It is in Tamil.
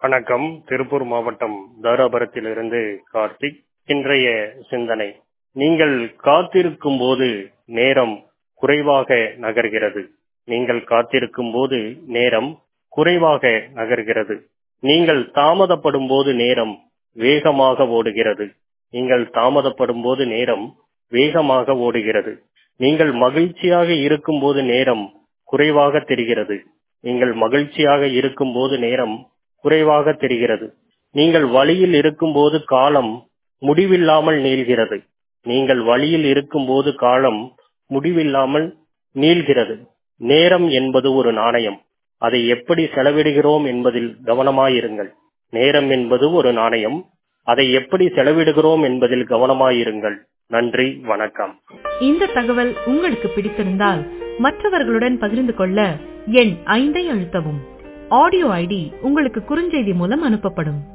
வணக்கம் திருப்பூர் மாவட்டம் தாராபுரத்திலிருந்து கார்த்திக் இன்றைய சிந்தனை நீங்கள் காத்திருக்கும் போது நேரம் குறைவாக நகர்கிறது நீங்கள் காத்திருக்கும் போது நேரம் குறைவாக நகர்கிறது நீங்கள் தாமதப்படும் போது நேரம் வேகமாக ஓடுகிறது நீங்கள் தாமதப்படும் போது நேரம் வேகமாக ஓடுகிறது நீங்கள் மகிழ்ச்சியாக இருக்கும் போது நேரம் குறைவாக தெரிகிறது நீங்கள் மகிழ்ச்சியாக இருக்கும் போது நேரம் குறைவாக தெரிகிறது நீங்கள் வழியில் இருக்கும் போது காலம் முடிவில்லாமல் நீள்கிறது நீங்கள் வழியில் இருக்கும் போது காலம் முடிவில்லாமல் நீள்கிறது நேரம் என்பது ஒரு நாணயம் அதை எப்படி செலவிடுகிறோம் என்பதில் கவனமாயிருங்கள் நேரம் என்பது ஒரு நாணயம் அதை எப்படி செலவிடுகிறோம் என்பதில் கவனமாயிருங்கள் நன்றி வணக்கம் இந்த தகவல் உங்களுக்கு பிடித்திருந்தால் மற்றவர்களுடன் பகிர்ந்து கொள்ள எண் ஐந்தை அழுத்தவும் ஆடியோ ஐடி உங்களுக்கு குறுஞ்செய்தி மூலம் அனுப்பப்படும்